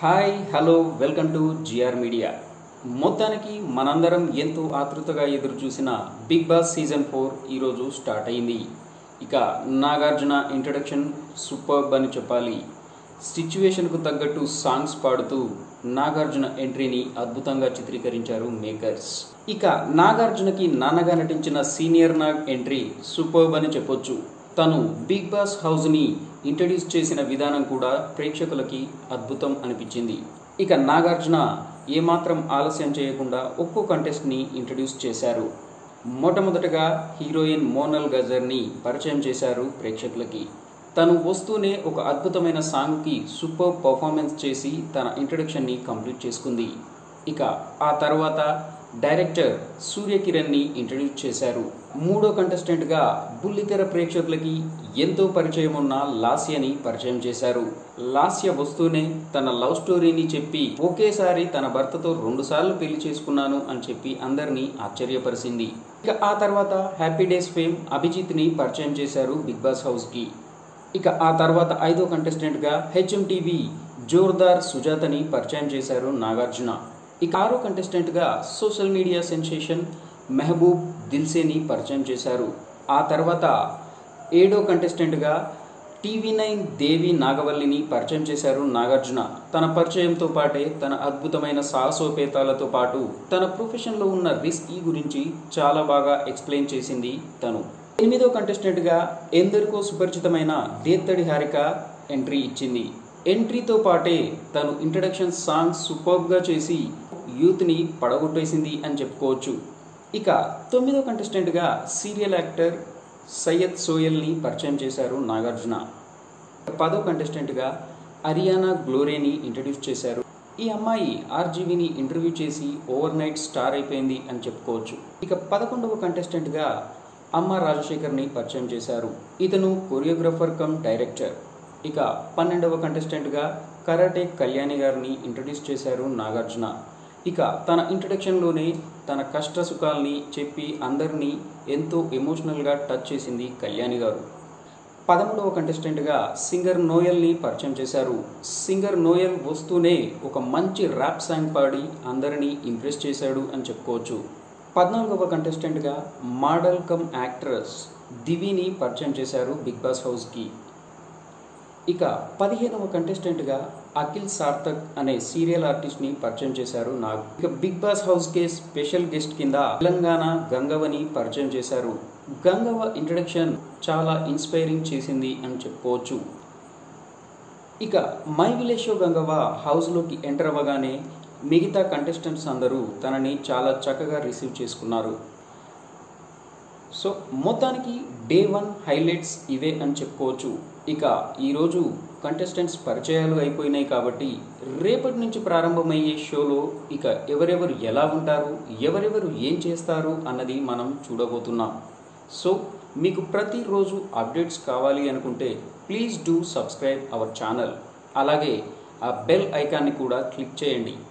hi hello welcome to GR media మొత్తానికి మనందరం ఎంతో ఆతృతగా ఎదురు చూసిన బిగ్ బాస్ సీజన్ ఫోర్ ఈరోజు స్టార్ట్ అయింది ఇక నాగార్జున ఇంట్రడక్షన్ సూపర్బ్ అని చెప్పాలి సిచ్యువేషన్కు తగ్గట్టు సాంగ్స్ పాడుతూ నాగార్జున ఎంట్రీని అద్భుతంగా చిత్రీకరించారు మేకర్స్ ఇక నాగార్జునకి నాన్నగా నటించిన సీనియర్ నాగ్ ఎంట్రీ సూపర్బ్ అని చెప్పొచ్చు తను బిగ్ బాస్ హౌస్ని ఇంట్రడ్యూస్ చేసిన విధానం కూడా ప్రేక్షకులకి అద్భుతం అనిపించింది ఇక నాగార్జున ఏమాత్రం ఆలస్యం చేయకుండా ఒక్కో కంటెస్ట్ని ఇంట్రడ్యూస్ చేశారు మొట్టమొదటగా హీరోయిన్ మోనల్ గజర్ని పరిచయం చేశారు ప్రేక్షకులకి తను వస్తూనే ఒక అద్భుతమైన సాంగ్కి సూపర్ పర్ఫార్మెన్స్ చేసి తన ఇంట్రడక్షన్ని కంప్లీట్ చేసుకుంది ఇక ఆ తర్వాత డైరెక్టర్ సూర్యకిరణ్ని ఇంట్రడ్యూస్ చేశారు మూడో కంటెస్టెంట్గా బుల్లితెర ప్రేక్షకులకి ఎంతో పరిచయం ఉన్న లాస్యని పరిచయం చేశారు లాస్య వస్తూనే తన లవ్ స్టోరీని చెప్పి ఒకేసారి తన భర్తతో రెండుసార్లు పెళ్లి చేసుకున్నాను అని చెప్పి అందరినీ ఆశ్చర్యపరిచింది ఇక ఆ తర్వాత హ్యాపీ డేస్ ఫేమ్ అభిజిత్ని పరిచయం చేశారు బిగ్ బాస్ హౌస్కి ఇక ఆ తర్వాత ఐదో కంటెస్టెంట్గా హెచ్ఎం టీవీ జోర్దార్ సుజాతని పరిచయం చేశారు నాగార్జున ఇక ఆరో కంటెస్టెంట్గా సోషల్ మీడియా సెన్సేషన్ మెహబూబ్ దిల్సేని పరిచయం చేశారు ఆ తర్వాత ఏడో కంటెస్టెంట్గా టీవీ నైన్ దేవి నాగవల్లిని పరిచయం చేశారు నాగార్జున తన పరిచయంతో పాటే తన అద్భుతమైన సాహసోపేతాలతో పాటు తన ప్రొఫెషన్లో ఉన్న రిస్క్ గురించి చాలా బాగా ఎక్స్ప్లెయిన్ చేసింది తను ఎనిమిదో కంటెస్టెంట్గా ఎందరికో సుపరిచితమైన దేత్తడి హారిక ఎంట్రీ ఇచ్చింది ఎంట్రీతో పాటే తను ఇంట్రడక్షన్ సాంగ్ సూపర్బ్గా చేసి యూత్ని పడగొట్టేసింది అని చెప్పుకోవచ్చు ఇక తొమ్మిదో కంటెస్టెంట్గా సీరియల్ యాక్టర్ సయ్యద్ సోయల్ని పరిచయం చేశారు నాగార్జున పదో కంటెస్టెంట్గా అరియానా గ్లోరేని ఇంట్రడ్యూస్ చేశారు ఈ అమ్మాయి ఆర్జీవీని ఇంటర్వ్యూ చేసి ఓవర్ నైట్ స్టార్ అయిపోయింది అని చెప్పుకోవచ్చు ఇక పదకొండవ కంటెస్టెంట్గా అమ్మ రాజశేఖర్ని పరిచయం చేశారు ఇతను కొరియోగ్రఫర్ కమ్ డైరెక్టర్ ఇక పన్నెండవ కంటెస్టెంట్గా కరాటే కళ్యాణి గారిని ఇంట్రడ్యూస్ చేశారు నాగార్జున ఇక తన ఇంట్రడక్షన్లోనే తన కష్ట సుఖాల్ని చెప్పి అందరినీ ఎంతో ఎమోషనల్గా టచ్ చేసింది కళ్యాణి గారు పదమూడవ కంటెస్టెంట్గా సింగర్ నోయల్ని పరిచయం చేశారు సింగర్ నోయల్ వస్తూనే ఒక మంచి ర్యాప్ సాంగ్ పాడి అందరినీ ఇంప్రెస్ చేశాడు అని చెప్పుకోవచ్చు పద్నాలుగవ కంటెస్టెంట్గా మోడల్ కమ్ యాక్ట్రెస్ దివిని పరిచయం చేశారు బిగ్ బాస్ హౌస్కి ఇక పదిహేనవ కంటెస్టెంట్గా అఖిల్ సార్థక్ అనే సీరియల్ ఆర్టిస్ట్ని పరిచయం చేశారు నాగ్ ఇక బిగ్ బాస్ హౌస్కే స్పెషల్ గెస్ట్ కింద తెలంగాణ గంగవని పరిచయం చేశారు గంగవ ఇంట్రడక్షన్ చాలా ఇన్స్పైరింగ్ చేసింది అని చెప్పుకోవచ్చు ఇక మై విలేజ్ షో గంగవ హౌస్లోకి ఎంటర్ అవ్వగానే మిగతా కంటెస్టెంట్స్ అందరూ తనని చాలా చక్కగా రిసీవ్ చేసుకున్నారు సో మొత్తానికి డే వన్ హైలైట్స్ ఇవే అని చెప్పుకోవచ్చు ఇక ఈరోజు కంటెస్టెంట్స్ పరిచయాలు అయిపోయినాయి కాబట్టి రేపటి నుంచి ప్రారంభమయ్యే షోలో ఇక ఎవరెవరు ఎలా ఉంటారు ఎవరెవరు ఏం చేస్తారు అన్నది మనం చూడబోతున్నాం సో మీకు ప్రతిరోజు అప్డేట్స్ కావాలి అనుకుంటే please do subscribe our channel అలాగే ఆ బెల్ ఐకాన్ని కూడా క్లిక్ చేయండి